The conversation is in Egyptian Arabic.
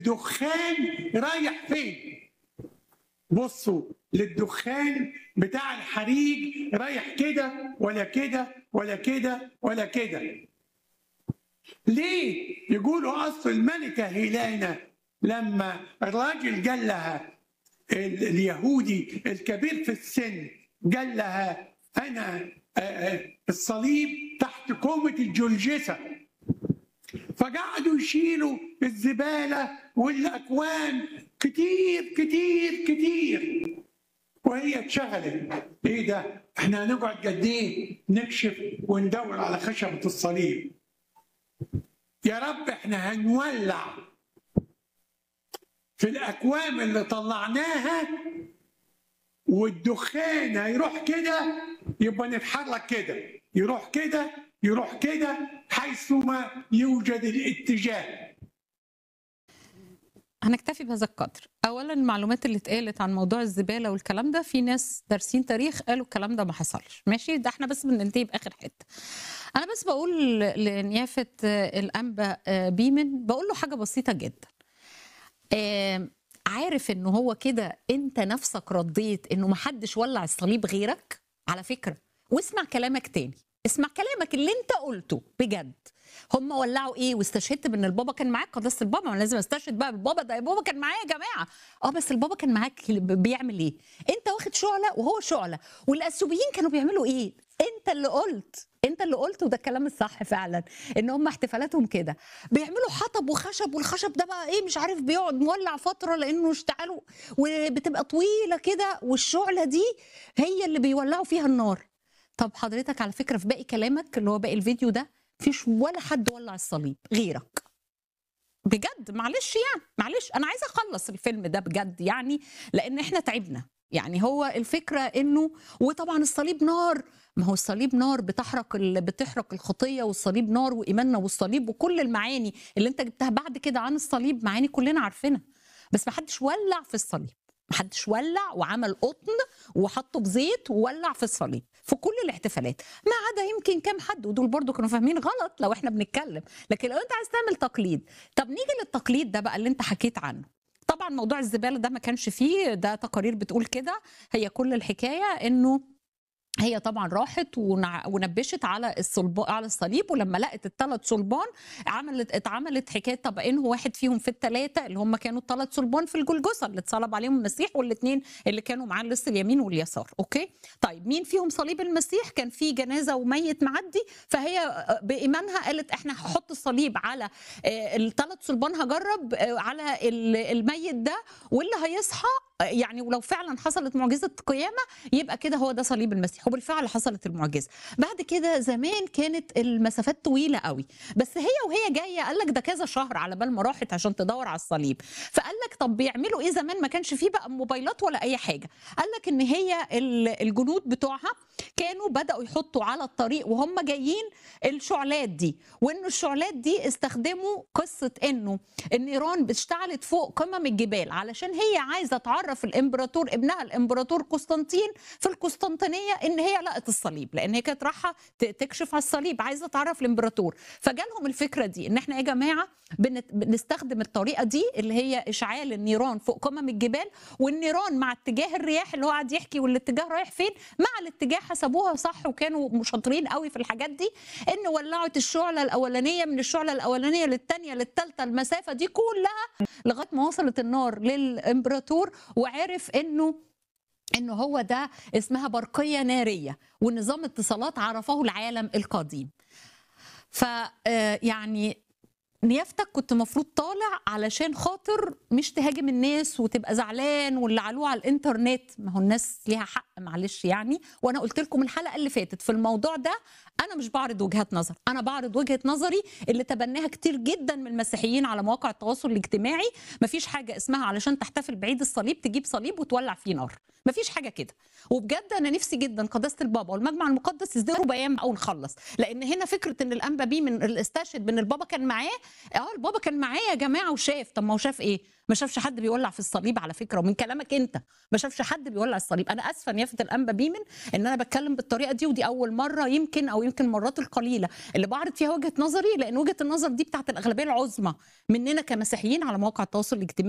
الدخان رايح فين بصوا للدخان بتاع الحريق رايح كده ولا كده ولا كده ولا كده ليه يقولوا اصل الملكه هيلانا لما الراجل قال لها ال- اليهودي الكبير في السن قال لها انا آه، آه، الصليب تحت كومه الجلجسه فقعدوا يشيلوا الزباله والاكوام كتير كتير كتير وهي اتشغلت ايه ده احنا هنقعد قد ايه نكشف وندور على خشبه الصليب يا رب احنا هنولع في الاكوام اللي طلعناها والدخان هيروح كده يبقى نتحرك كده يروح كده يروح كده حيثما يوجد الاتجاه هنكتفي بهذا القدر اولا المعلومات اللي اتقالت عن موضوع الزباله والكلام ده في ناس دارسين تاريخ قالوا الكلام ده ما حصلش ماشي ده احنا بس بننتهي باخر حته انا بس بقول لنيافه آه، الانبا آه، بيمن بقول له حاجه بسيطه جدا آه، عارف ان هو كده انت نفسك رديت انه ما حدش ولع الصليب غيرك على فكره واسمع كلامك تاني اسمع كلامك اللي انت قلته بجد هم ولعوا ايه واستشهدت بان البابا كان معاك قداسه البابا ما أنا لازم استشهد بقى بالبابا ده البابا كان معايا يا جماعه اه بس البابا كان معاك بيعمل ايه انت واخد شعله وهو شعله والاثيوبيين كانوا بيعملوا ايه انت اللي قلت انت اللي قلت وده الكلام الصح فعلا ان هم احتفالاتهم كده بيعملوا حطب وخشب والخشب ده بقى ايه مش عارف بيقعد مولع فتره لانه اشتعلوا وبتبقى طويله كده والشعله دي هي اللي بيولعوا فيها النار طب حضرتك على فكره في باقي كلامك اللي هو باقي الفيديو ده مفيش ولا حد ولع الصليب غيرك بجد معلش يعني معلش انا عايزه اخلص الفيلم ده بجد يعني لان احنا تعبنا يعني هو الفكره انه وطبعا الصليب نار ما هو الصليب نار بتحرق ال... بتحرق الخطيه والصليب نار وايماننا والصليب وكل المعاني اللي انت جبتها بعد كده عن الصليب معاني كلنا عارفينها بس ما حدش ولع في الصليب ما حدش ولع وعمل قطن وحطه بزيت وولع في الصليب في كل الاحتفالات ما عدا يمكن كام حد ودول برضو كانوا فاهمين غلط لو احنا بنتكلم لكن لو انت عايز تعمل تقليد طب نيجي للتقليد ده بقى اللي انت حكيت عنه طبعا موضوع الزباله ده ما كانش فيه ده تقارير بتقول كده هي كل الحكايه انه هي طبعا راحت ونع- ونبشت على الصلب على الصليب ولما لقت الثلاث صلبان عملت اتعملت حكايه طب انه واحد فيهم في الثلاثه اللي هم كانوا الثلاث صلبان في الجلجثه اللي اتصلب عليهم المسيح والاثنين اللي كانوا معاه لص اليمين واليسار اوكي طيب مين فيهم صليب المسيح كان في جنازه وميت معدي فهي بايمانها قالت احنا هحط الصليب على الثلاث صلبان هجرب آه، على ال- الميت ده واللي هيصحى آه، يعني ولو فعلا حصلت معجزه قيامه يبقى كده هو ده صليب المسيح وبالفعل حصلت المعجزه بعد كده زمان كانت المسافات طويله قوي بس هي وهي جايه قال لك ده كذا شهر على بال ما راحت عشان تدور على الصليب فقال لك طب بيعملوا ايه زمان ما كانش فيه بقى موبايلات ولا اي حاجه قال لك ان هي ال- الجنود بتوعها كانوا بداوا يحطوا على الطريق وهم جايين الشعلات دي وانه الشعلات دي استخدموا قصه انه النيران اشتعلت فوق قمم الجبال علشان هي عايزه تعرف الامبراطور ابنها الامبراطور قسطنطين في القسطنطينيه ان هي لقت الصليب لان هي كانت رايحه ت- تكشف على الصليب عايزه تعرف الامبراطور فجالهم الفكره دي ان احنا يا جماعه بنت- بنستخدم الطريقه دي اللي هي اشعال النيران فوق قمم الجبال والنيران مع اتجاه الرياح اللي هو قاعد يحكي والاتجاه رايح فين مع الاتجاه حسبوها صح وكانوا شاطرين قوي في الحاجات دي ان ولعت الشعله الاولانيه من الشعله الاولانيه للثانيه للثالثه المسافه دي كلها لغايه ما وصلت النار للامبراطور وعرف انه انه هو ده اسمها برقيه ناريه ونظام اتصالات عرفه العالم القديم ف آه، يعني نيافتك كنت مفروض طالع علشان خاطر مش تهاجم الناس وتبقى زعلان واللي علوه على الانترنت ما هو الناس ليها حق معلش يعني وانا قلت لكم الحلقه اللي فاتت في الموضوع ده انا مش بعرض وجهات نظر انا بعرض وجهه نظري اللي تبناها كتير جدا من المسيحيين على مواقع التواصل الاجتماعي مفيش حاجه اسمها علشان تحتفل بعيد الصليب تجيب صليب وتولع فيه نار مفيش حاجه كده وبجد انا نفسي جدا قداسه البابا والمجمع المقدس يصدروا بيان او نخلص لان هنا فكره ان الانبا بيه من الاستشهد بان البابا كان معاه اه البابا كان معاه يا جماعه وشاف طب ما هو شاف ايه ما شافش حد بيولع في الصليب على فكره ومن كلامك انت ما شافش حد بيولع الصليب انا اسفه يا نيافه الانبا بيمن ان انا بتكلم بالطريقه دي ودي اول مره يمكن او يمكن المرات القليله اللي بعرض فيها وجهه نظري لان وجهه النظر دي بتاعت الاغلبيه العظمى مننا كمسيحيين على مواقع التواصل الاجتماعي